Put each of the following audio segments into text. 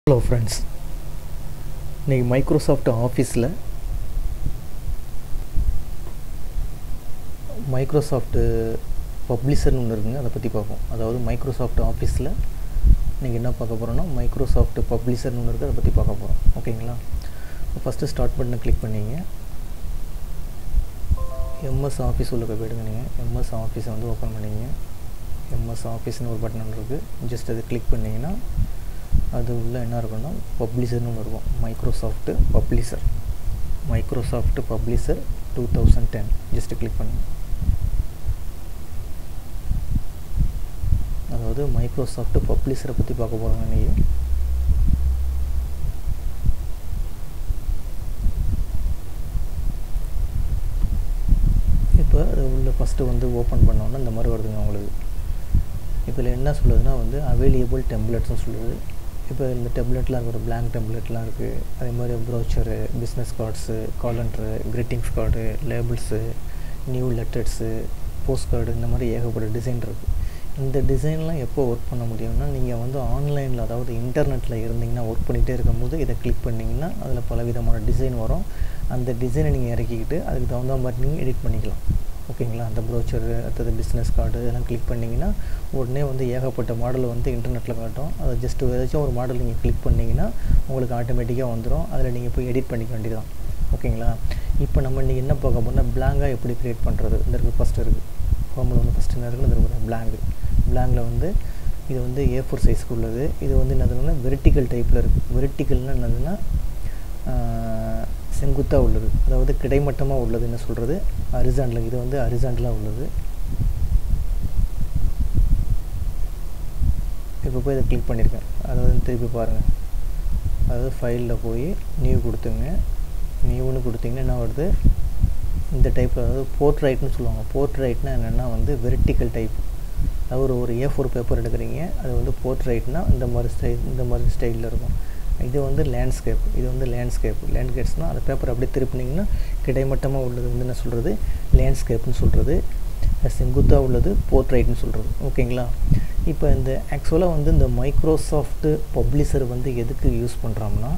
hello friends இன்றைக்கி Microsoft ஆஃபீஸில் Microsoft பப்ளிஷர்னு ஒன்று இருக்குங்க அதை பற்றி பார்ப்போம் அதாவது மைக்ரோசாஃப்ட் ஆஃபீஸில் இன்றைக்கி என்ன பார்க்க போகிறோன்னா மைக்ரோசாஃப்ட் பப்ளிஷர்னு ஒன்று இருக்குது அதை பற்றி பார்க்க போகிறோம் ஓகேங்களா ஃபஸ்ட்டு ஸ்டார்ட் பட்டனை கிளிக் பண்ணிங்க எம்எஸ் ஆஃபீஸ் உள்ள போய் போயிடுங்க நீங்கள் எம்எஸ் ஆஃபீஸை வந்து ஓப்பன் பண்ணிங்க எம்எஸ் ஆஃபீஸ்னு ஒரு பட்டன் இருக்குது ஜஸ்ட் அதை கிளிக் பண்ணிங்கன்னா அது உள்ள என்ன இருக்குன்னா பப்ளிஷர்னு ஒன்று இருக்கும் Microsoft publisher Microsoft publisher two thousand ten just click பண்ணுங்க அதாவது மைக்ரோசாஃப்ட் பப்ளிஷரை பற்றி பார்க்க போகிறோங்க நீங்கள் இப்போ அது உள்ள ஃபஸ்ட்டு வந்து ஓப்பன் பண்ணோன்னா இந்த மாதிரி வருதுங்க உங்களுக்கு இதில் என்ன சொல்லுதுன்னா வந்து அவைலபிள் டெம்ப்ளேட்ஸ்னு சொல்லுது இப்போ இந்த டெம்ப்ளேட்லாம் இருக்குது ஒரு பிளாங்க் டெம்ப்ளேட்லாம் இருக்குது அதே மாதிரி brochure business cards calendar greetings card labels newsletters postcard இந்த மாதிரி ஏகப்பட்ட டிசைன் இருக்குது இந்த டிசைன்லாம் எப்போ ஒர்க் பண்ண முடியும்னா நீங்கள் வந்து ஆன்லைனில் அதாவது இன்டர்நெட்டில் இருந்தீங்கன்னா ஒர்க் பண்ணிகிட்டே இருக்கும்போது இதை கிளிக் பண்ணிங்கன்னா அதில் பல விதமான டிசைன் வரும் அந்த டிசைனை நீங்கள் இறக்கிக்கிட்டு அதுக்கு தகுந்த மாதிரி நீங்கள் எடிட் பண்ணிக்கலாம் ஓகேங்களா அந்த ப்ரோச்சரு அடுத்தது பிஸ்னஸ் கார்டு இதெல்லாம் கிளிக் பண்ணிங்கன்னா உடனே வந்து ஏகப்பட்ட மாடல் வந்து இன்டர்நெட்டில் காட்டும் அதை ஜஸ்ட்டு ஏதாச்சும் ஒரு மாடல் நீங்கள் கிளிக் பண்ணிங்கன்னா உங்களுக்கு ஆட்டோமேட்டிக்காக வந்துடும் அதில் நீங்கள் போய் எடிட் பண்ணிக்க வேண்டியதான் ஓகேங்களா இப்போ நம்ம இன்றைக்கி என்ன பார்க்க போனால் பிளாங்காக எப்படி க்ரியேட் பண்ணுறது இந்த இருக்குது ஃபஸ்ட்டு இருக்குது ஹோமில் வந்து ஃபஸ்ட்டு என்ன இருக்குன்னு இருக்குது பிளாங்கு பிளாங்கில் வந்து இது வந்து ஏ ஃபோர் சைஸ்க்கு உள்ளது இது வந்து என்னதுன்னா வெர்டிக்கல் டைப்பில் இருக்குது வெர்டிக்கல்னால் என்னதுன்னா செங்குத்தாக உள்ளது அதாவது கிடைமட்டமாக உள்ளது என்ன சொல்கிறது அரிசாண்டில் இது வந்து அரிசாண்டலாக உள்ளது இப்போ போய் இதை கிளிக் பண்ணியிருக்கேன் அதாவது திருப்பி பாருங்கள் அதாவது ஃபைலில் போய் நியூ கொடுத்துங்க நியூன்னு கொடுத்தீங்கன்னா என்ன வருது இந்த டைப்பில் அதாவது போர்ட்ரைட்னு சொல்லுவாங்க போர்ட்ரைட்னா என்னென்னா வந்து வெர்டிக்கல் டைப் அதாவது ஒரு ஒரு ஏ ஃபோர் பேப்பர் எடுக்கிறீங்க அது வந்து போர்ட்ரைட்னால் இந்த மாதிரி ஸ்டைல் இந்த மாதிரி ஸ்டைலில் இருக்கும் இது வந்து லேண்ட்ஸ்கேப் இது வந்து லேண்ட்ஸ்கேப் லேண்ட்ஸ்கேப்ஸ்னால் அந்த பேப்பர் அப்படியே திருப்பினீங்கன்னா கிடைமட்டமாக உள்ளது வந்து என்ன சொல்கிறது லேண்ட்ஸ்கேப்னு சொல்கிறது செங்குத்தாக உள்ளது போர்ட்ரைட்னு சொல்கிறது ஓகேங்களா இப்போ இந்த ஆக்சுவலாக வந்து இந்த மைக்ரோசாஃப்ட்டு பப்ளிஷர் வந்து எதுக்கு யூஸ் பண்ணுறோம்னா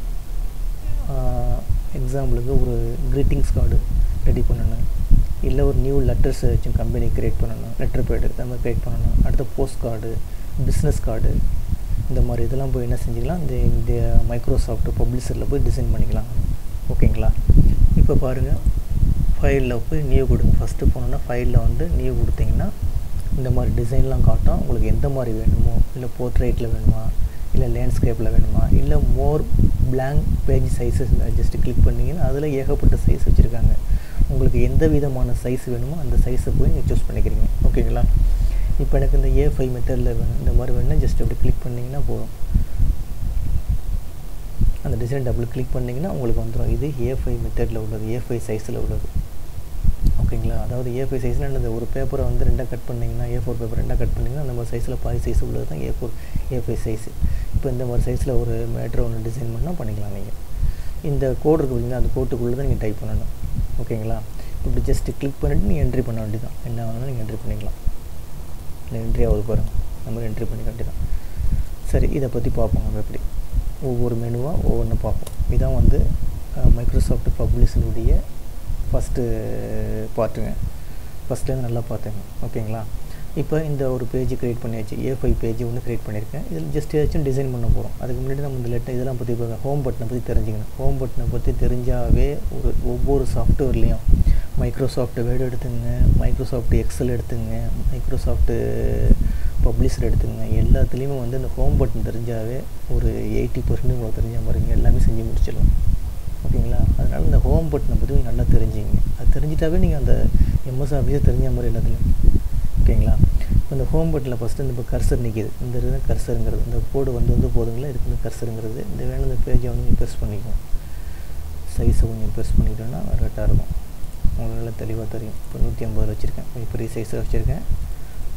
எக்ஸாம்பிளுக்கு ஒரு க்ரீட்டிங்ஸ் கார்டு ரெடி பண்ணணும் இல்லை ஒரு நியூ லெட்டர்ஸ் வச்சு கம்பெனி க்ரியேட் பண்ணணும் லெட்டர் பேடு அந்த மாதிரி க்ரியேட் பண்ணணும் அடுத்த போஸ்ட் கார்டு பிஸ்னஸ் கார்டு இந்த மாதிரி இதெல்லாம் போய் என்ன செஞ்சுக்கலாம் இந்த இந்த மைக்ரோசாஃப்ட் பப்ளிஷரில் போய் டிசைன் பண்ணிக்கலாம் ஓகேங்களா இப்போ பாருங்கள் ஃபைலில் போய் நியூ கொடுங்க ஃபஸ்ட்டு போனோன்னா ஃபைலில் வந்து நியூ கொடுத்தீங்கன்னா இந்த மாதிரி டிசைன்லாம் காட்டும் உங்களுக்கு எந்த மாதிரி வேணுமோ இல்லை போர்ட்ரேட்டில் வேணுமா இல்லை லேண்ட்ஸ்கேப்பில் வேணுமா இல்லை more blank page sizes just click பண்ணிங்கன்னா அதில் ஏகப்பட்ட சைஸ் வச்சுருக்காங்க உங்களுக்கு எந்த விதமான சைஸ் வேணுமோ அந்த சைஸை போய் நீங்கள் சூஸ் பண்ணிக்கிறீங்க ஓகேங்களா இப்போ எனக்கு இந்த ஏ ஃபைவ் மெத்தடில் வேணும் இந்த மாதிரி வேணும்னா ஜஸ்ட் அப்படி கிளிக் பண்ணிங்கன்னா போதும் அந்த டிசைன் டபுள் கிளிக் பண்ணிங்கன்னா உங்களுக்கு வந்துடும் இது ஏ ஃபைவ் மெத்தடில் உள்ளது ஏ ஃபைவ் சைஸில் உள்ளது ஓகேங்களா அதாவது ஏ ஃபைவ் சைஸ்னால் என்னது ஒரு பேப்பரை வந்து ரெண்டாக கட் பண்ணிங்கன்னா ஏ ஃபோர் பேப்பர் ரெண்டாக கட் பண்ணிங்கன்னா அந்த மாதிரி சைஸில் பாதி சைஸ் உள்ளது தான் A four A five size இப்போ இந்த மாதிரி சைஸில் ஒரு மேட்ரு ஒன்று டிசைன் பண்ணால் பண்ணிக்கலாம் நீங்கள் இந்த கோடு இருக்குது பார்த்தீங்கன்னா அந்த கோட்டுக்குள்ளே தான் நீங்கள் டைப் பண்ணணும் ஓகேங்களா இப்படி ஜஸ்ட்டு கிளிக் பண்ணிவிட்டு நீங்கள் என்ட்ரி பண்ண வேண்டியதான் என்ன வேணாலும் நீங்கள் என்ட்ரி பண்ணிக்கலாம் இல்லை என்ட்ரி ஆகுது பாருங்கள் இந்த மாதிரி என்ட்ரி பண்ணிக்க வேண்டியதான் சரி இதை பற்றி பார்ப்போம் நம்ம எப்படி ஒவ்வொரு மெனுவாக ஒவ்வொன்றும் பார்ப்போம் இதான் வந்து மைக்ரோசாஃப்ட் பப்ளிஷனுடைய ஃபஸ்ட்டு பார்ட்டுங்க ஃபஸ்ட்லேருந்து நல்லா பார்த்துங்க ஓகேங்களா இப்போ இந்த ஒரு பேஜ் க்ரியேட் பண்ணியாச்சு ஏ ஃபைவ் பேஜ் ஒன்று க்ரியேட் பண்ணியிருக்கேன் இதில் ஜஸ்ட் ஏதாச்சும் டிசைன் பண்ண போகிறோம் அதுக்கு முன்னாடி நம்ம இந்த லெட்டர் இதெல்லாம் பற்றி ஹோம் பட்டனை பற்றி தெரிஞ்சுக்கணும் ஹோம் பட்டனை பற்றி தெரிஞ்சாவே ஒரு ஒவ்வொரு சாஃப்ட்வேர்லேயும் மைக்ரோசாஃப்ட் வேர்டு எடுத்துங்க மைக்ரோசாஃப்ட் எக்ஸல் எடுத்துங்க மைக்ரோசாஃப்ட்டு பப்ளிஷர் எடுத்துங்க எல்லாத்துலேயுமே வந்து இந்த ஹோம் பட்டன் தெரிஞ்சாவே ஒரு எயிட்டி பர்சன்ட் உங்களுக்கு தெரிஞ்ச மாதிரிங்க எல்லாமே செஞ்சு முடிச்சிடலாம் ஓகேங்களா அதனால் இந்த ஹோம் பட்டனை பற்றி நல்லா தெரிஞ்சுங்க அது தெரிஞ்சிட்டாவே நீங்கள் அந்த எம்எஸ் ஆஃபீஸே தெரிஞ்ச மாதிரி எல்லாத்துலையும் ஓகேங்களா இப்போ இந்த ஹோம் பட்டனில் ஃபஸ்ட்டு இந்த இப்போ கர்சர் நிற்கிது இந்த இது கர்சருங்கிறது இந்த கோடு வந்து வந்து போதுங்களா இதுக்கு இந்த கர்சருங்கிறது இந்த வேணும் இந்த பேஜை வந்து நீங்கள் ப்ரெஸ் பண்ணிக்கும் சைஸை கொஞ்சம் ப்ரெஸ் பண்ணிக்கிட்டோன்னா கரெக்டாக இருக்கும் உங்களுக்கு நல்லா தெளிவாக தெரியும் இப்போ நூற்றி ஐம்பது வச்சுருக்கேன் கொஞ்சம் பெரிய சைஸாக வச்சுருக்கேன்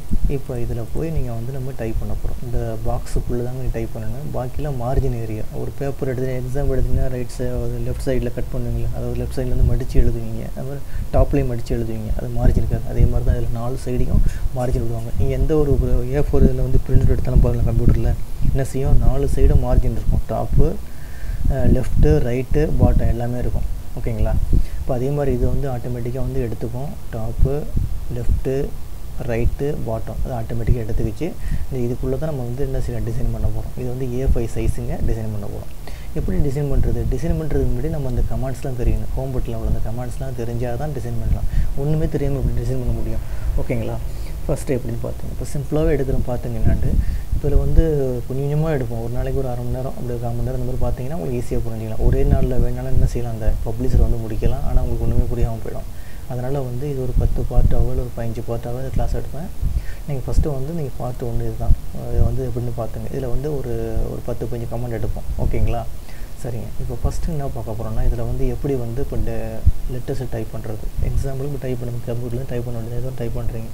இப்போ இதில் போய் நீங்கள் வந்து நம்ம டைப் பண்ண போகிறோம் இந்த பாக்ஸுக்குள்ளே தாங்க நீங்கள் டைப் பண்ணணும் பாக்கிலாம் மார்ஜின் ஏரியா ஒரு பேப்பர் எடுத்து எக்ஸாம் எடுத்தீங்கன்னா ரைட் சைடு லெஃப்ட் சைடில் கட் பண்ணுவீங்களா அதாவது லெஃப்ட் சைட்லேருந்து மடித்து எழுதுவீங்க அது மாதிரி டாப்லேயும் மடித்து எழுதுவீங்க அது மார்ஜின் இருக்காது அதே மாதிரி தான் இதில் நாலு சைடையும் மார்ஜின் விடுவாங்க நீங்கள் எந்த ஒரு ஏ ஃபோர் இதில் வந்து பிரிண்ட் எடுத்தாலும் பாருங்கள் கம்ப்யூட்டரில் என்ன செய்யும் நாலு சைடும் மார்ஜின் இருக்கும் டாப்பு லெஃப்ட்டு ரைட்டு பாட்டம் எல்லாமே இருக்கும் ஓகேங்களா இப்போ அதே மாதிரி இது வந்து ஆட்டோமேட்டிக்காக வந்து எடுத்துக்கும் டாப்பு லெஃப்ட்டு ரைட்டு பாட்டம் அது ஆட்டோமேட்டிக்காக எடுத்துக்கிச்சு இந்த இதுக்குள்ளே தான் நம்ம வந்து என்ன செய்யலாம் டிசைன் பண்ண போகிறோம் இது வந்து ஏ ஃபைவ் சைஸுங்க டிசைன் பண்ண போகிறோம் எப்படி டிசைன் பண்ணுறது டிசைன் பண்ணுறதுக்கு முன்னாடி நம்ம அந்த கமாண்ட்ஸ்லாம் தெரியணும் ஹோம் பட்டில் உள்ள அந்த கமாண்ட்ஸ்லாம் தெரிஞ்சால் தான் டிசைன் பண்ணலாம் ஒன்றுமே தெரியாமல் எப்படி டிசைன் பண்ண முடியும் ஓகேங்களா ஃபஸ்ட்டு எப்படின்னு பார்த்தீங்க இப்போ சிம்பிளாகவே எடுக்கிறோம் பார்த்தீங்கன்னாண்டு இப்போ இதில் வந்து கொஞ்சம் கொஞ்சமாக எடுப்போம் ஒரு நாளைக்கு ஒரு அரை மணி நேரம் அப்படி கால் மணி நேரம் இந்த மாதிரி பார்த்தீங்கன்னா உங்களுக்கு ஈஸியாக புரிஞ்சிக்கலாம் ஒரே நாளில் வேணாலும் என்ன செய்யலாம் அந்த பப்ளிஷர் வந்து முடிக்கலாம் ஆனால் உங்களுக்கு ஒன்றுமே புரியாமல் போயிடும் அதனால் வந்து இது ஒரு பத்து பார்ட்டாவோ இல்லை ஒரு பதினஞ்சு பார்ட்டாவோ இந்த கிளாஸ் எடுப்பேன் நீங்கள் ஃபஸ்ட்டு வந்து நீங்கள் பார்ட் ஒன்று இதுதான் இது வந்து எப்படின்னு பார்த்துங்க இதில் வந்து ஒரு ஒரு பத்து பதினஞ்சு கமெண்ட் எடுப்போம் ஓகேங்களா சரிங்க இப்போ ஃபஸ்ட்டு என்ன பார்க்க போகிறோம்னா இதில் வந்து எப்படி வந்து இப்போ லெட்டர்ஸை டைப் பண்ணுறது எக்ஸாம்பிளுக்கு இப்போ டைப் பண்ணுங்க கம்ப்யூட்டர்லேயும் டைப் பண்ண வேண்டியது எதுவும் டைப் பண்ணுறீங்க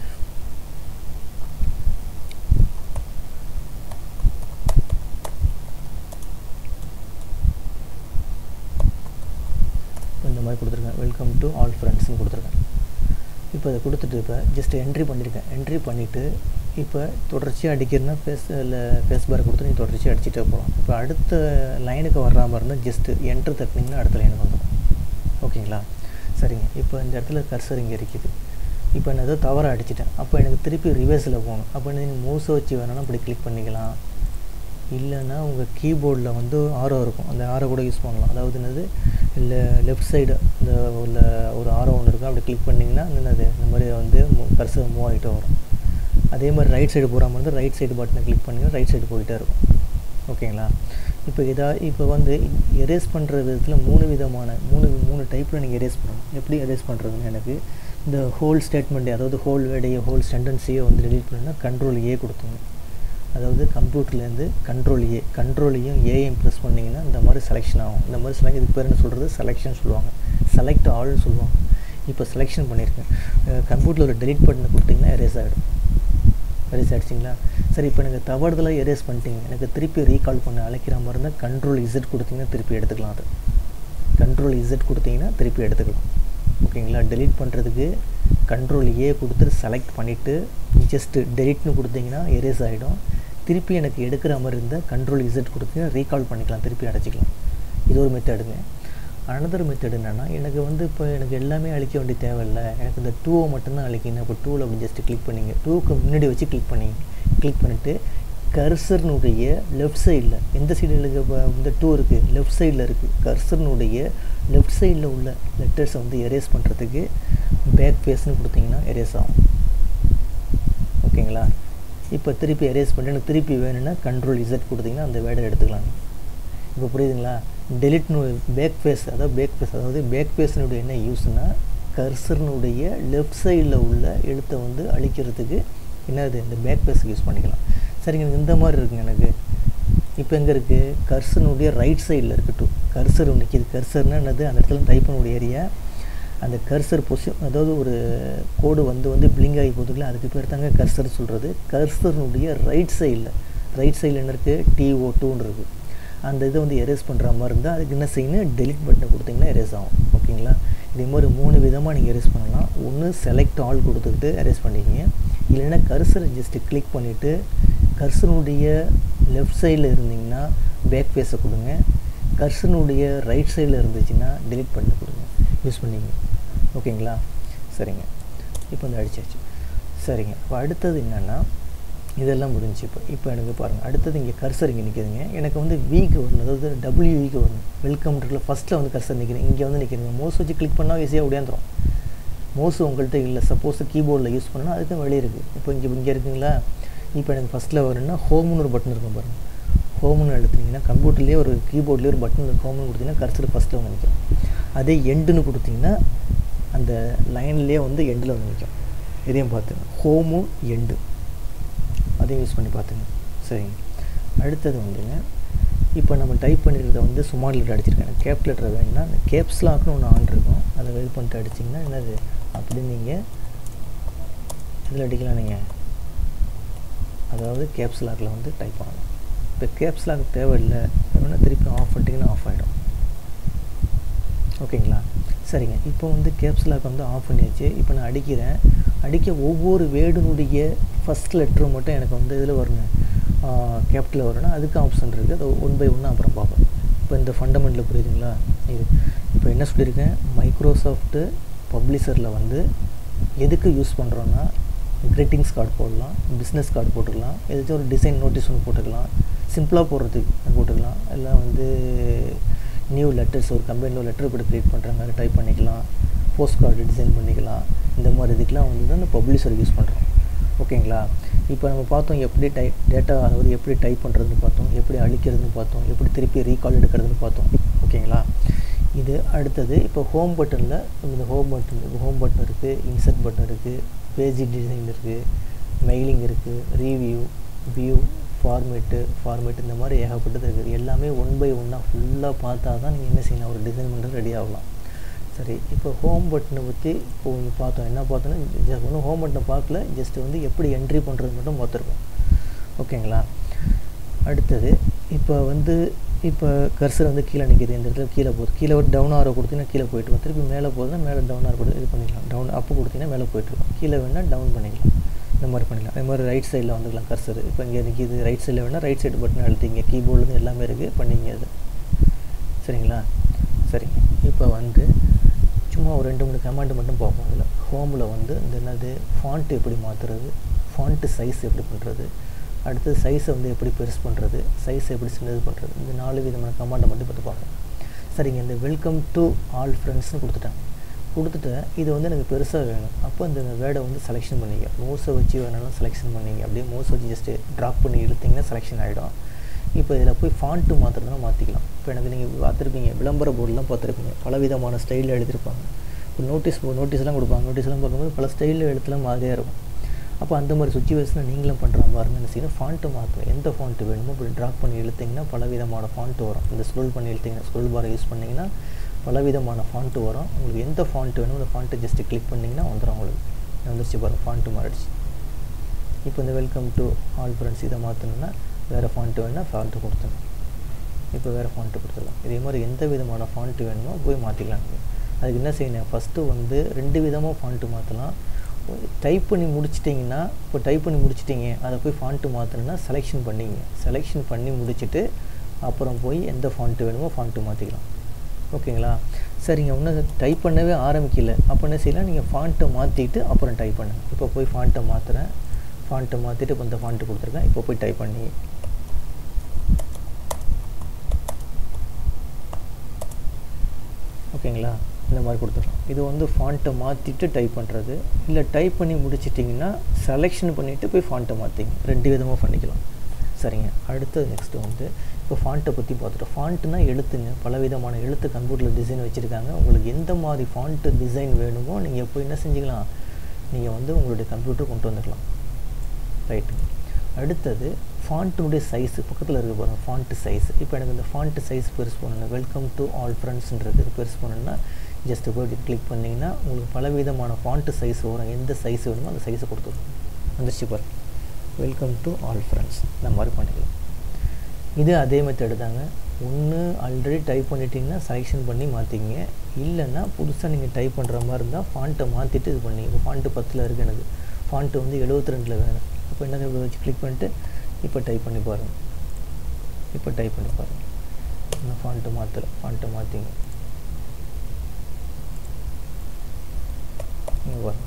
இந்த மாதிரி கொடுத்துருக்கேன் வெல்கம் டு ஆல் ஃப்ரெண்ட்ஸ்னு கொடுத்துருக்கேன் இப்போ அதை கொடுத்துட்டு இப்போ ஜஸ்ட் என்ட்ரி பண்ணியிருக்கேன் என்ட்ரி பண்ணிவிட்டு இப்போ தொடர்ச்சியாக அடிக்கிறதுனா ஃபேஸ் இல்லை ஃபேஸ் பார் கொடுத்து நீங்கள் தொடர்ச்சியாக அடிச்சுட்டே போகலாம் இப்போ அடுத்த லைனுக்கு வர்ற மாதிரி இருந்தால் ஜஸ்ட்டு என்ட்ரு தட்டினீங்கன்னா அடுத்த லைனுக்கு வந்துடும் ஓகேங்களா சரிங்க இப்போ இந்த இடத்துல கர்சர் இங்கே இருக்குது இப்போ நான் ஏதோ தவறாக அடிச்சிட்டேன் அப்போ எனக்கு திருப்பி ரிவர்ஸில் போகணும் அப்போ நீங்கள் மவுஸை வச்சு வேணாலும் அப்படி கிளிக் பண்ணிக்கலாம் இல்லைன்னா உங்கள் கீபோர்டில் வந்து ஆரோ இருக்கும் அந்த ஆரோ கூட யூஸ் பண்ணலாம் அதாவது என்னது இல்லை லெஃப்ட் சைடு இந்த உள்ள ஒரு ஆரோ ஒன்று இருக்கும் அப்படி கிளிக் பண்ணிங்கன்னா என்னது இந்த மாதிரி வந்து கர்சர் மூவ் ஆகிட்டே வரும் அதே மாதிரி ரைட் சைடு போகிற மாதிரி இருந்தால் ரைட் சைடு பட்டனை கிளிக் பண்ணிங்கன்னா ரைட் சைடு போயிட்டே இருக்கும் ஓகேங்களா இப்போ இதா இப்போ வந்து எரேஸ் பண்ணுற விதத்தில் மூணு விதமான மூணு மூணு டைப்பில் நீங்கள் எரேஸ் பண்ணணும் எப்படி எரேஸ் பண்ணுறதுன்னு எனக்கு இந்த ஹோல் ஸ்டேட்மெண்ட்டே அதாவது ஹோல் வேர்டையோ ஹோல் சென்டென்ஸையோ வந்து டெலிட் பண்ணுன்னா கண்ட்ரோல் ஏ கொடுத்துங்க அதாவது கம்ப்யூட்டர்லேருந்து கண்ட்ரோல் ஏ கண்ட்ரோலையும் ஏஐயும் ப்ரெஸ் பண்ணிங்கன்னா இந்த மாதிரி செலெக்ஷன் ஆகும் இந்த மாதிரி செலக்ட் இதுக்கு பேர் என்ன சொல்கிறது செலெக்ஷன் சொல்லுவாங்க செலக்ட் ஆல்னு சொல்லுவாங்க இப்போ செலெக்ஷன் பண்ணியிருக்கேன் கம்ப்யூட்டரில் ஒரு டெலிட் பட்டனை கொடுத்தீங்கன்னா எரேஸ் ஆகிடும் எரேஸ் ஆகிடுச்சிங்களா சரி இப்போ எனக்கு தவறுதலாக எரேஸ் பண்ணிட்டீங்க எனக்கு திருப்பி ரீகால் பண்ண அழைக்கிற மாதிரி இருந்தால் கண்ட்ரோல் இசட் கொடுத்தீங்கன்னா திருப்பி எடுத்துக்கலாம் அது கண்ட்ரோல் இசட் கொடுத்தீங்கன்னா திருப்பி எடுத்துக்கலாம் ஓகேங்களா டெலிட் பண்ணுறதுக்கு கண்ட்ரோல் ஏ கொடுத்துட்டு செலக்ட் பண்ணிவிட்டு ஜஸ்ட்டு டெலிட்னு கொடுத்தீங்கன்னா எரேஸ் ஆகிடும் திருப்பி எனக்கு எடுக்கிற மாதிரி இருந்தால் கண்ட்ரோல் இசட் கொடுத்தீங்கன்னா ரீகால் பண்ணிக்கலாம் திருப்பி அடைச்சிக்கலாம் இது ஒரு மெத்தடுங்க அனதர் மெத்தட் என்னென்னா எனக்கு வந்து இப்போ எனக்கு எல்லாமே அழிக்க வேண்டிய தேவையில்லை எனக்கு இந்த டூவை மட்டும்தான் அழிக்கணும் இப்போ டூவில் அப்படி ஜஸ்ட்டு கிளிக் பண்ணிங்க டூக்கு முன்னாடி வச்சு கிளிக் பண்ணிங்க கிளிக் பண்ணிவிட்டு கர்சர்னுடைய லெஃப்ட் சைடில் எந்த சைடில் இப்போ இந்த டூ இருக்குது லெஃப்ட் சைடில் இருக்குது கர்சர்னுடைய லெஃப்ட் சைடில் உள்ள லெட்டர்ஸை வந்து எரேஸ் பண்ணுறதுக்கு பேக் ஃபேஸ்னு கொடுத்தீங்கன்னா எரேஸ் ஆகும் ஓகேங்களா இப்போ திருப்பி எரேஸ் பண்ணி எனக்கு திருப்பி வேணும்னா கண்ட்ரோல் இசட் கொடுத்தீங்கன்னா அந்த வேர்டை எடுத்துக்கலாம் இப்போ புரியுதுங்களா டெலிட்னு பேக் ஃபேஸ் அதாவது பேக் ஃபேஸ் அதாவது பேக் ஃபேஸினுடைய என்ன யூஸ்னால் கர்சர்னுடைய லெஃப்ட் சைடில் உள்ள எழுத்தை வந்து அழிக்கிறதுக்கு என்னது இந்த பேக் ஃபேஸுக்கு யூஸ் பண்ணிக்கலாம் சரிங்க எனக்கு இந்த மாதிரி இருக்குங்க எனக்கு இப்போ எங்கே இருக்குது கர்சனுடைய ரைட் சைடில் இருக்கட்டும் கர்சர் நிற்கிது கர்சர்னால் என்னது அந்த இடத்துல டைப் பண்ணக்கூடிய ஏரியா அந்த கர்சர் பொசிஷன் அதாவது ஒரு கோடு வந்து வந்து பிளிங்க் ஆகி போகுதுல அதுக்கு பேர் தாங்க கர்சர் சொல்கிறது கர்சர்னுடைய ரைட் சைடில் ரைட் சைடில் என்ன இருக்குது டிஓ டூன்னு இருக்குது அந்த இதை வந்து எரேஸ் பண்ணுற மாதிரி இருந்தால் அதுக்கு என்ன செய்யணும் டெலிட் பட்டனை கொடுத்தீங்கன்னா எரேஸ் ஆகும் ஓகேங்களா இதே மாதிரி மூணு விதமாக நீங்கள் எரேஸ் பண்ணலாம் ஒன்று செலக்ட் ஆல் கொடுத்துக்கிட்டு எரேஸ் பண்ணிக்கிங்க இல்லைன்னா கர்சரை ஜஸ்ட்டு கிளிக் பண்ணிவிட்டு கர்சனுடைய லெஃப்ட் சைடில் இருந்தீங்கன்னா பேக் ஃபேஸை கொடுங்க கர்சனுடைய ரைட் சைடில் இருந்துச்சுன்னா டெலிட் பண்ணி கொடுங்க யூஸ் பண்ணிங்க ஓகேங்களா சரிங்க இப்போ வந்து அடிச்சாச்சு சரிங்க இப்போ அடுத்தது என்னென்னா இதெல்லாம் முடிஞ்சு இப்போ இப்போ எனக்கு பாருங்கள் அடுத்தது இங்கே கர்சர் இங்கே நிற்கிதுங்க எனக்கு வந்து வீக்கு வரணும் அதாவது டபிள்யூவிக்கு வரணும் வெல்கம்ன்றதுல ஃபஸ்ட்டில் வந்து கர்சர் நிற்கிறேன் இங்கே வந்து நிற்கிறீங்க மோஸ் வச்சு கிளிக் பண்ணால் ஈஸியாக ஒடியாந்துரும் மோஸ் உங்கள்கிட்ட இல்லை சப்போஸ் கீபோர்டில் யூஸ் பண்ணால் அதுக்கும் வெளியே இருக்குது இப்போ இங்கே இங்கே இருக்குங்களா இப்போ எனக்கு ஃபஸ்ட்டில் வரணும்னா ஹோம்னு ஒரு பட்டன் இருக்கும் பாருங்கள் ஹோம்னு எழுத்துனீங்கன்னா கம்ப்யூட்டர்லேயே ஒரு கீபோர்ட்லேயே ஒரு பட்டன் ஹோம்னு கொடுத்தீங்கன்னா கர்சர் ஃபஸ்ட்டில் வந்து நிற்கும் அதே எண்டுன்னு கொடுத்தீங்கன்னா அந்த லைன்லேயே வந்து எண்டில் வந்து நிற்கும் இதையும் பார்த்துங்க ஹோமும் எண்டு அதையும் யூஸ் பண்ணி பார்த்துங்க சரிங்க அடுத்தது வந்துங்க இப்போ நம்ம டைப் பண்ணியிருக்கிறத வந்து சுமார் லெட்டர் அடிச்சிருக்கேன் கேப் லெட்டர் வேணும்னா அந்த கேப்ஸ் லாக்னு ஒன்று ஆன் இருக்கும் அதை இது பண்ணிட்டு அடிச்சிங்கன்னா என்னது அப்படி நீங்கள் இதில் அடிக்கலாம் நீங்கள் அதாவது கேப்ஸ் லாக்கில் வந்து டைப் பண்ணணும் இப்போ கேப்ஸ் லாக் தேவையில்லை அப்படின்னா திருப்பி ஆஃப் பண்ணிட்டீங்கன்னா ஆஃப் ஆகிடும் ஓகேங்களா சரிங்க இப்போ வந்து கேப்ஸ் லாக் வந்து ஆஃப் பண்ணியாச்சு இப்போ நான் அடிக்கிறேன் அடிக்க ஒவ்வொரு வேர்டுனுடைய ஃபஸ்ட் லெட்டரும் மட்டும் எனக்கு வந்து இதில் வரணும் கேப்டில் வரணும் அதுக்கு ஆப்ஷன் இருக்குது அது ஒன் பை ஒன்று அப்புறம் பார்ப்போம் இப்போ இந்த ஃபண்டமெண்டல் புரியுதுங்களா இது இப்போ என்ன சொல்லியிருக்கேன் மைக்ரோசாஃப்ட்டு பப்ளிஷரில் வந்து எதுக்கு யூஸ் பண்ணுறோன்னா கிரீட்டிங்ஸ் கார்டு போடலாம் பிஸ்னஸ் கார்டு போட்டுக்கலாம் ஏதாச்சும் ஒரு டிசைன் நோட்டீஸ் ஒன்று போட்டுக்கலாம் சிம்பிளாக போடுறதுக்கு போட்டுக்கலாம் எல்லாம் வந்து நியூ லெட்டர்ஸ் ஒரு கம்பெனியில் லெட்டர் போட்டு க்ரியேட் பண்ணுற மாதிரி டைப் பண்ணிக்கலாம் போஸ்ட் கார்டு டிசைன் பண்ணிக்கலாம் இந்த மாதிரி இதுக்கெலாம் வந்து தான் இந்த பப்ளிஷர் யூஸ் பண்ணுறோம் ஓகேங்களா இப்போ நம்ம பார்த்தோம் எப்படி டை டேட்டா அதாவது எப்படி டைப் பண்ணுறதுன்னு பார்த்தோம் எப்படி அழிக்கிறதுன்னு பார்த்தோம் எப்படி திருப்பி ரீகால் எடுக்கிறதுன்னு பார்த்தோம் ஓகேங்களா இது அடுத்தது இப்போ ஹோம் பட்டனில் இந்த ஹோம் பட்டன் ஹோம் பட்டன் இருக்குது இன்சர்ட் பட்டன் இருக்குது பேஜ் டிசைன் இருக்குது மெயிலிங் இருக்குது ரீவியூ வியூ ஃபார்மேட்டு ஃபார்மேட் இந்த மாதிரி ஏகப்பட்டது இருக்குது எல்லாமே ஒன் பை ஒன்னாக ஃபுல்லாக பார்த்தா தான் நீங்கள் என்ன செய்யலாம் ஒரு டிசைன் பண்ணுறது ரெடி ஆகலாம் சரி இப்போ ஹோம் பட்டனை பற்றி இப்போ இங்கே பார்த்தோம் என்ன பார்த்தோன்னா ஜஸ்ட் ஒன்றும் ஹோம் பட்டனை பார்க்கல ஜஸ்ட் வந்து எப்படி என்ட்ரி பண்ணுறது மட்டும் பார்த்துருக்கோம் ஓகேங்களா அடுத்தது இப்போ வந்து இப்போ கர்சர் வந்து கீழே நிற்கிது இந்த இடத்துல கீழே போகுது கீழே ஒரு டவுன் ஆரோ கொடுத்தீங்கன்னா கீழே போயிட்டு திருப்பி மேலே போகுதுன்னா மேலே டவுன் ஆரோ கொடுத்து இது பண்ணிக்கலாம் டவுன் அப்பு கொடுத்தீங்கன்னா மேலே போயிட்டுருக்கோம் கீழே வேணால் டவுன் பண்ணிக்கலாம் இந்த மாதிரி பண்ணிக்கலாம் அதே மாதிரி ரைட் சைடில் வந்துக்கலாம் கர்சர் இப்போ இங்கே நிற்கிது ரைட் சைடில் வேணால் ரைட் சைடு பட்டன் அழுத்திங்க கீபோர்டுலேருந்து எல்லாமே இருக்குது பண்ணிங்க அது சரிங்களா சரிங்க இப்போ வந்து சும்மா ஒரு ரெண்டு மூணு கமாண்டு மட்டும் பார்ப்போம் அதில் ஹோமில் வந்து இந்த என்னது ஃபாண்ட் எப்படி மாற்றுறது ஃபாண்ட்டு சைஸ் எப்படி பண்ணுறது அடுத்தது சைஸை வந்து எப்படி பெருசு பண்ணுறது சைஸை எப்படி சின்னது பண்ணுறது இந்த நாலு விதமான கமாண்டை மட்டும் பார்த்து பார்ப்போம் சரிங்க இந்த வெல்கம் டு ஆல் ஃப்ரெண்ட்ஸ்னு கொடுத்துட்டாங்க கொடுத்துட்டு இது வந்து எனக்கு பெருசாக வேணும் அப்போ இந்த வேர்டை வந்து செலெக்ஷன் பண்ணிங்க மோஸை வச்சு வேணாலும் செலெக்ஷன் பண்ணிங்க அப்படியே மோஸ் வச்சு ஜஸ்ட்டு ட்ராப் பண்ணி இழுத்திங்கன்னா செலெக்ஷன் ஆகிடும் இப்போ இதில் போய் ஃபாண்ட்டு மாற்றுறதுனா மாற்றிக்கலாம் இப்போ எனக்கு நீங்கள் பார்த்துருப்பீங்க விளம்பர போர்டெலாம் பார்த்துருப்பீங்க பலவிதமான ஸ்டைலில் எழுதியிருப்பாங்க இப்போ நோட்டீஸ் நோட்டீஸ்லாம் கொடுப்பாங்க நோட்டீஸ்லாம் பார்க்கும்போது பல ஸ்டைலில் எழுத்துலாம் மாதிரியாக இருக்கும் அப்போ அந்த மாதிரி சுச்சுவேஷனில் நீங்களும் பண்ணுற மாதிரி என்ன செய்யணும் ஃபாண்ட்டு மாற்றணும் எந்த ஃபாண்ட்டு வேணுமோ இப்படி ட்ராப் பண்ணி இழுத்திங்கன்னா பலவிதமான ஃபாண்ட்டு வரும் இந்த ஸ்க்ரோல் பண்ணி இழுத்திங்கன்னா ஸ்க்ரோல் பாரை யூஸ் பண்ணிங்கன்னா பலவிதமான ஃபாண்ட்டு வரும் உங்களுக்கு எந்த ஃபாண்ட்டு வேணும் அந்த ஃபாண்ட்டை ஜஸ்ட்டு கிளிக் பண்ணிங்கன்னா வந்துடும் உங்களுக்கு வந்துருச்சு பாருங்கள் ஃபாண்ட்டு மாறிடுச்சு இப்போ இந்த வெல்கம் டு ஆல் ஃப்ரெண்ட்ஸ் இதை மாற்றணுன்னா வேறு ஃபாண்ட்டு வேணால் ஃபாண்ட்டு கொடுத்துணும் இப்போ வேறு ஃபாண்ட்டு கொடுத்துடலாம் இதே மாதிரி எந்த விதமான ஃபாண்ட்டு வேணுமோ போய் மாற்றிக்கலாம் நீங்கள் அதுக்கு என்ன செய்யணும் ஃபஸ்ட்டு வந்து ரெண்டு விதமாக ஃபாண்ட்டு மாற்றலாம் டைப் பண்ணி முடிச்சிட்டிங்கன்னா இப்போ டைப் பண்ணி முடிச்சிட்டிங்க அதை போய் ஃபாண்ட்டு மாற்றணுன்னா செலெக்ஷன் பண்ணிங்க செலெக்ஷன் பண்ணி முடிச்சுட்டு அப்புறம் போய் எந்த ஃபாண்ட்டு வேணுமோ ஃபாண்ட்டு மாற்றிக்கலாம் ஓகேங்களா சரிங்க இன்னும் டைப் பண்ணவே ஆரம்பிக்கல அப்போ என்ன செய்யலாம் நீங்கள் ஃபாண்ட்டை மாற்றிட்டு அப்புறம் டைப் பண்ணுங்கள் இப்போ போய் ஃபாண்ட்டை மாற்றுறேன் ஃபாண்ட்டை மாற்றிட்டு இப்போ இந்த ஃபாண்ட்டு கொடுத்துருக்கேன் இப்போ போய் டைப் பண்ணி ஓகேங்களா இந்த மாதிரி கொடுத்துடலாம் இது வந்து ஃபாண்ட்டை மாற்றிட்டு டைப் பண்ணுறது இல்லை டைப் பண்ணி முடிச்சிட்டிங்கன்னா செலெக்ஷன் பண்ணிவிட்டு போய் ஃபாண்ட்டை மாற்றிங்க ரெண்டு விதமாக பண்ணிக்கலாம் சரிங்க அடுத்தது நெக்ஸ்ட்டு வந்து இப்போ ஃபாண்ட்டை பற்றி பார்த்துட்டோம் ஃபாண்ட்டுனா எழுத்துங்க பல விதமான எழுத்து கம்ப்யூட்டரில் டிசைன் வச்சுருக்காங்க உங்களுக்கு எந்த மாதிரி ஃபாண்ட்டு டிசைன் வேணுமோ நீங்கள் போய் என்ன செஞ்சுக்கலாம் நீங்கள் வந்து உங்களுடைய கம்ப்யூட்டர் கொண்டு வந்துக்கலாம் ரைட்டு அடுத்தது ஃபாண்ட்டுடைய சைஸு பக்கத்தில் இருக்க பாருங்கள் ஃபாண்ட்டு சைஸ் இப்போ எனக்கு இந்த ஃபாண்ட்டு சைஸ் பெருசு பண்ணணும் வெல்கம் டு ஆல் ஃப்ரெண்ட்ஸ்ன்றது பெருசு பண்ணணும்னா ஜஸ்ட்டு போய் கிளிக் பண்ணிங்கன்னா உங்களுக்கு பலவிதமான ஃபாண்ட்டு சைஸ் வரும் எந்த சைஸ் வேணுமோ அந்த சைஸை கொடுத்துருவோம் வந்துருச்சு பாருங்க வெல்கம் டு ஆல் ஃப்ரெண்ட்ஸ் இந்த மாதிரி பண்ணிக்கலாம் இது அதே மெத்தடு தாங்க ஒன்று ஆல்ரெடி டைப் பண்ணிட்டீங்கன்னா செலெக்ஷன் பண்ணி மாற்றிக்கிங்க இல்லைன்னா புதுசாக நீங்கள் டைப் பண்ணுற மாதிரி இருந்தால் ஃபாண்ட்டை மாற்றிட்டு இது பண்ணி இப்போ ஃபாண்ட்டு பத்தில் இருக்குது எனக்கு ஃபாண்ட்டு வந்து எழுபத்தி ரெண்டில் வேணும் இப்போ என்ன இப்படி வச்சு கிளிக் பண்ணிட்டு இப்போ டைப் பண்ணி பாருங்கள் இப்போ டைப் பண்ணி பாருங்கள் இன்னும் ஃபாண்ட்டு மாற்றலை ஃபாண்ட்டை மாற்றிங்க இங்கே பாருங்கள்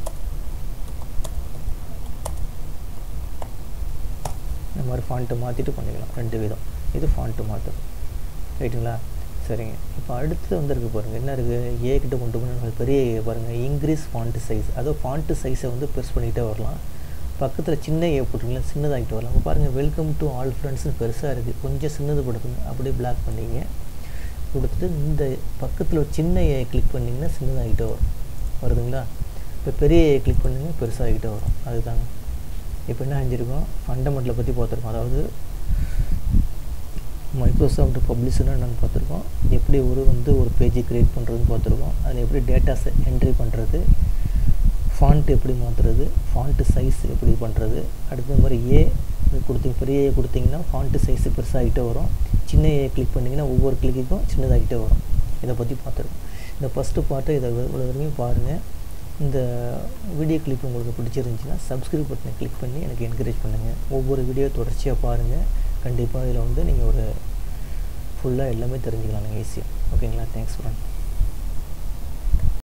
இந்த மாதிரி ஃபாண்ட்டை மாற்றிட்டு பண்ணிக்கலாம் ரெண்டு விதம் இது ஃபாண்ட்டு மாற்றுறது ரைட்டுங்களா சரிங்க இப்போ அடுத்து வந்திருக்கு பாருங்கள் என்ன இருக்குது ஏ கிட்ட கொண்டு போய் பெரிய ஏ பாருங்கள் இன்க்ரீஸ் ஃபாண்ட்டு சைஸ் அதோ ஃபாண்ட்டு சைஸை வந்து பெருசு பண்ணிகிட்டே வரலாம் பக்கத்தில் சின்ன ஏ போட்டுருங்களா சின்னதாகிட்டு வரலாம் இப்போ பாருங்கள் வெல்கம் டு ஆல் ஃப்ரெண்ட்ஸ்னு பெருசாக இருக்குது கொஞ்சம் சின்னது படுத்துங்க அப்படியே பிளாக் பண்ணிங்க கொடுத்துட்டு இந்த பக்கத்தில் ஒரு சின்ன ஏ கிளிக் பண்ணிங்கன்னா சின்னதாகிட்டே வரும் வருதுங்களா இப்போ பெரிய ஏ கிளிக் பண்ணுங்க பெருசாகிட்டே வரும் அதுதாங்க இப்போ என்ன செஞ்சுருக்கோம் ஃபண்டமெண்டலை பற்றி பார்த்துருக்கோம் அதாவது மைக்ரோசாஃப்ட் பப்ளிஷர்னு என்னென்னு பார்த்துருக்கோம் எப்படி ஒரு வந்து ஒரு பேஜை க்ரியேட் பண்ணுறதுன்னு பார்த்துருக்கோம் அதில் எப்படி டேட்டாஸை என்ட்ரி பண்ணுறது ஃபாண்ட் எப்படி மாற்றுறது ஃபாண்ட்டு சைஸ் எப்படி பண்ணுறது அடுத்த மாதிரி ஏ இது கொடுத்தீங்க பெரிய ஏ கொடுத்தீங்கன்னா ஃபாண்ட்டு சைஸ் பெருசாகிட்டே வரும் சின்ன ஏ கிளிக் பண்ணிங்கன்னா ஒவ்வொரு கிளிக்குக்கும் சின்னதாகிட்டே வரும் இதை பற்றி பார்த்துருக்கோம் இந்த ஃபஸ்ட்டு பாட்டை இதை இவ்வளோ வரைக்கும் பாருங்கள் இந்த வீடியோ கிளிப் உங்களுக்கு பிடிச்சிருந்துச்சின்னா சப்ஸ்கிரைப் பட்டனை கிளிக் பண்ணி எனக்கு என்கரேஜ் பண்ணுங்கள் ஒவ்வொரு வீடியோ தொடர்ச்சியாக பாருங்கள் கண்டிப்பாக இதில் வந்து நீங்கள் ஒரு ஃபுல்லாக எல்லாமே தெரிஞ்சுக்கலாம் நீங்கள் ஈஸியாக ஓகேங்களா தேங்க்ஸ் ஃப்ரெண்ட்